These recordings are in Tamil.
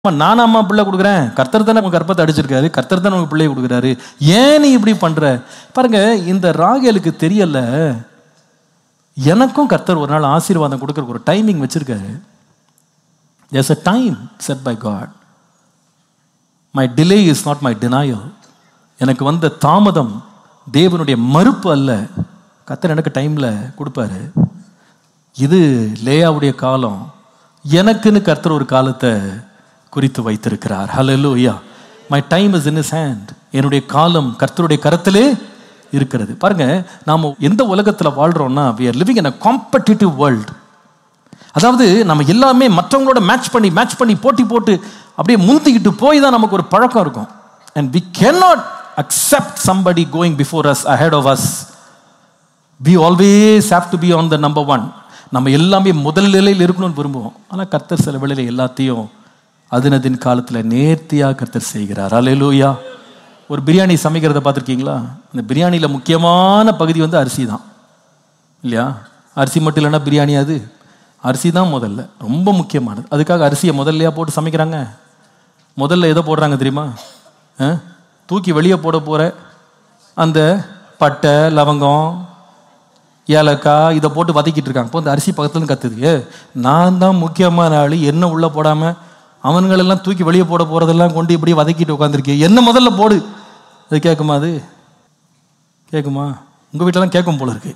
அம்மா, நானா அம்மா பிள்ளை கொடுக்குறேன் கர்த்தர் தானே உங்க கர்ப்பத்தை அடிச்சிருக்காரு கர்த்தர் தானே உங்க பிள்ளையை கொடுக்குறாரு ஏன் நீ இப்படி பண்ற பாருங்க இந்த ராகேலுக்கு தெரியல எனக்கும் கர்த்தர் ஒரு நாள் ஆசீர்வாதம் கொடுக்கறதுக்கு ஒரு டைமிங் வச்சிருக்காரு there's a time set by God my delay is not my denial எனக்கு வந்த தாமதம் தேவனுடைய மறுப்பு அல்ல கர்த்தர் எனக்கு டைம்ல கொடுப்பாரு இது லேயாவுடைய காலம் எனக்குன்னு கர்த்தர் ஒரு காலத்தை குறித்து வைத்திருக்கிறார் ஹalleluya my time is in his hand என்னுடைய காலம் கர்த்தருடைய கரத்திலே இருக்கிறது பாருங்க நாம எந்த உலகத்துல வாழ்றோம்னா we are living in a competitive world அதாவது நம்ம எல்லாமே மற்றவங்களோட மேட்ச் பண்ணி மேட்ச் பண்ணி போட்டி போட்டு அப்படியே முந்திக்கிட்டு போய் தான் நமக்கு ஒரு பழக்கம் இருக்கும் and we cannot accept somebody going before us ahead of us we always have to be on the number one நம்ம எல்லாமே முதல் நிலையில் இருக்கணும்னு விரும்புவோம் ஆனால் கர்த்தர் சில வேளையில எல்லாத்தையும் அதினதின் காலத்தில் நேர்த்தியாக கர்த்தர் செய்கிறார் அல்லேலூயா ஒரு பிரியாணி சமைக்கிறத பார்த்துருக்கீங்களா இந்த பிரியாணியில் முக்கியமான பகுதி வந்து அரிசி தான் இல்லையா அரிசி மட்டும் இல்லைன்னா பிரியாணி அது அரிசி தான் முதல்ல ரொம்ப முக்கியமானது அதுக்காக அரிசியை முதல்லையா போட்டு சமைக்கிறாங்க முதல்ல எதை போடுறாங்க தெரியுமா ஆ? தூக்கி வெளியே போட போகிற அந்த பட்டை லவங்கம் ஏலக்காய் இதை போட்டு வதக்கிட்டு இருக்காங்க இப்போ இந்த அரிசி பக்கத்துல இருந்து கத்துது ஏ, நான் தான் முக்கியமான ஆள் என்ன உள்ளே போடாமல் அவனுங்களெல்லாம் தூக்கி வெளியே போட போகிறதெல்லாம் கொண்டு இப்படி வதக்கிட்டு உட்காந்துருக்கேன் என்ன முதல்ல போடு அது கேட்குமா அது கேட்குமா உங்கள் வீட்டிலலாம் கேட்கும் போல இருக்கு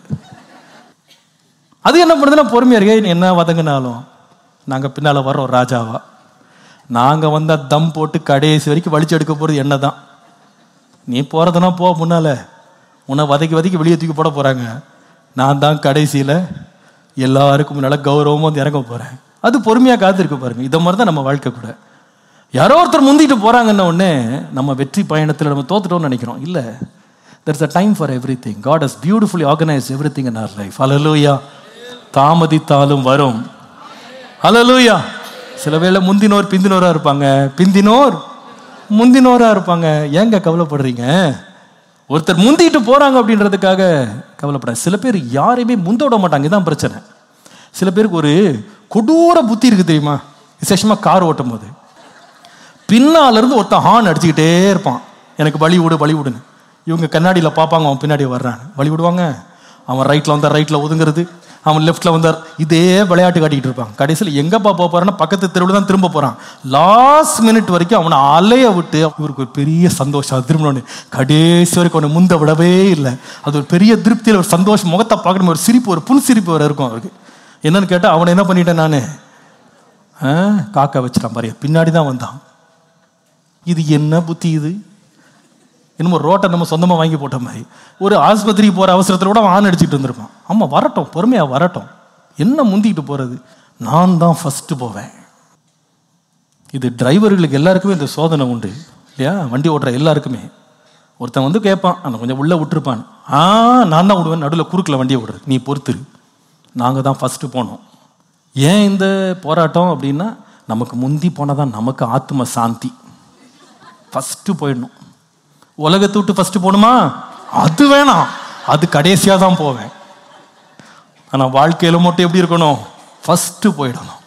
அது என்ன பண்ணுதுன்னா பொறுமையா இருக்கு என்ன வதங்கினாலும் நாங்கள் பின்னால் வர்றோம் ராஜாவா நாங்கள் வந்தா தம் போட்டு கடைசி வரைக்கும் வலிச்சு எடுக்க போகிறது என்ன தான் நீ போகிறதுனா போ முன்னால உன்னை வதக்கி வதக்கி வெளியே தூக்கி போட போகிறாங்க நான் தான் கடைசியில் எல்லாருக்கும் முன்னால் கௌரவமாக வந்து இறங்க போகிறேன் அது பொறுமையாக காத்திருக்க பாருங்க இதை மாதிரி தான் நம்ம வாழ்க்கை கூட யாரோ ஒருத்தர் முந்திட்டு போகிறாங்கன்ன உடனே நம்ம வெற்றி பயணத்தில் நம்ம தோத்துட்டோம்னு நினைக்கிறோம் இல்லை there's a time for everything God has beautifully organise everything in our life அலலூயா தாமதித்தாலும் வரும் அலலூயா சில வேளை முந்தினோர் பிந்தினோரா இருப்பாங்க பிந்தினோர் முந்தினோரா இருப்பாங்க ஏங்க கவலைப்படுறீங்க ஒருத்தர் முந்திட்டு போறாங்க அப்படின்றதுக்காக கவலைப்படாது சில பேர் யாரையுமே முந்த விட மாட்டாங்க இதான் பிரச்சனை சில பேருக்கு ஒரு கொடூர புத்தி இருக்கு தெரியுமா விசேஷமா கார் ஓட்டும் போது பின்னால இருந்து ஒருத்தன் ஹார்ன் அடிச்சுக்கிட்டே இருப்பான் எனக்கு வழி விடு வழி விடுன்னு இவங்க கண்ணாடியில் பார்ப்பாங்க அவன் பின்னாடி வர்றான் வழி விடுவாங்க அவன் ரைட்டில் வந்தார் ரைட்டில் ஒதுங்குறது அவன் லெஃப்ட்டில் வந்தார் இதே விளையாட்டு காட்டிக்கிட்டு இருப்பான் கடைசியில் எங்கப்பா போக போறான்னா பக்கத்து தெருவில் தான் திரும்ப போகிறான் லாஸ்ட் மினிட் வரைக்கும் அவனை அலைய விட்டு இவருக்கு ஒரு பெரிய சந்தோஷம் அது திரும்பணும்னு கடைசி வரைக்கும் அவனை முந்த விடவே இல்லை அது ஒரு பெரிய திருப்தியில் ஒரு சந்தோஷம் முகத்தை பார்க்கணும் ஒரு சிரிப்பு ஒரு புன் சிரிப்பு வர இருக்கும் அவருக்கு என்னன்னு கேட்டால் அவனை என்ன பண்ணிட்டேன் நான் காக்கா வச்சிட்டான் பாரு பின்னாடி தான் வந்தான் இது என்ன புத்தி இது என்னமோ ரோட்டை நம்ம சொந்தமாக வாங்கி போட்ட மாதிரி ஒரு ஆஸ்பத்திரிக்கு போகிற அவசரத்தில் கூட அவன் ஆண் அடிச்சுட்டு இருந்திருப்பான் ஆமாம் வரட்டும் பொறுமையாக வரட்டும் என்ன முந்திக்கிட்டு போகிறது நான் தான் ஃபஸ்ட்டு போவேன் இது டிரைவர்களுக்கு எல்லாருக்குமே இந்த சோதனை உண்டு இல்லையா வண்டி ஓட்டுற எல்லாருக்குமே ஒருத்தன் வந்து கேட்பான் அந்த கொஞ்சம் உள்ளே விட்டுருப்பான் ஆ நான் தான் விடுவேன் நடுவில் குறுக்கில் வண்டியை விடுறது நீ பொறுத்துரு நாங்கள் தான் ஃபஸ்ட்டு போனோம் ஏன் இந்த போராட்டம் அப்படின்னா நமக்கு முந்தி போனால் தான் நமக்கு ஆத்ம சாந்தி ஃபஸ்ட்டு போயிடணும் உலகத்தை விட்டு ஃபஸ்ட்டு போகணுமா அது வேணாம் அது கடைசியாக தான் போவேன் ஆனால் வாழ்க்கையில் மட்டும் எப்படி இருக்கணும் ஃபஸ்ட்டு போயிடணும்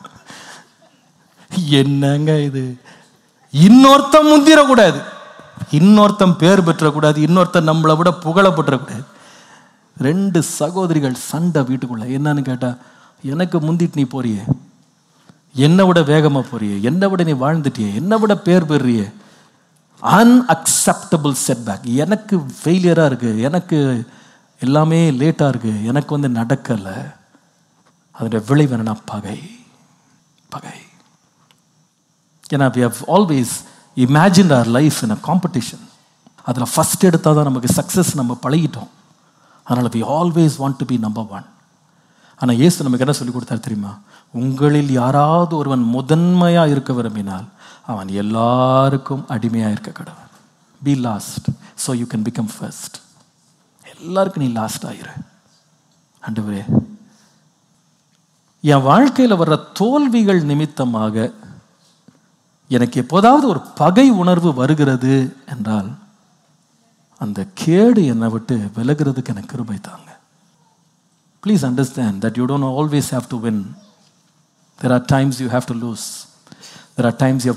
என்னங்க இது இன்னொருத்தன் முந்திரக்கூடாது இன்னொருத்தன் பேர் பெற்றக்கூடாது இன்னொருத்தன் நம்மளை விட புகழப்பட்டுறக்கூடாது ரெண்டு சகோதரிகள் சண்டை வீட்டுக்குள்ள என்னன்னு கேட்டா எனக்கு முந்திட்டு நீ போறியே என்னை விட வேகமா போறியே என்னை விட நீ வாழ்ந்துட்டியே என்னை விட பேர் பெறியே அன்அக்செப்டபிள் செட்பேக் எனக்கு ஃபெயிலியராக இருக்கு எனக்கு எல்லாமே லேட்டாக இருக்கு எனக்கு வந்து நடக்கலை அதோட விளைவு என்னன்னா பகை பகை ஏன்னா we have always imagine our life in a competition அதில் ஃபஸ்ட் எடுத்தால் தான் நமக்கு சக்ஸஸ் நம்ம பழகிட்டோம் அதனால் we always want to be number one ஆனால் இயேசு நமக்கு என்ன சொல்லி கொடுத்தாரு தெரியுமா உங்களில் யாராவது ஒருவன் முதன்மையாக இருக்க விரும்பினால் அவன் எல்லாருக்கும் அடிமையாக இருக்க கடவன் be last so you can become first எல்லாருக்கும் நீ லாஸ்ட் ஆயிரு ஆண்டவரே என் வாழ்க்கையில் வர்ற தோல்விகள் நிமித்தமாக எனக்கு எப்போதாவது ஒரு பகை உணர்வு வருகிறது என்றால் அந்த கேடு என்னை விட்டு விலகிறதுக்கு எனக்கு கிருபை தாங்க please understand that you don't always have to win there are times you have to lose There are times you have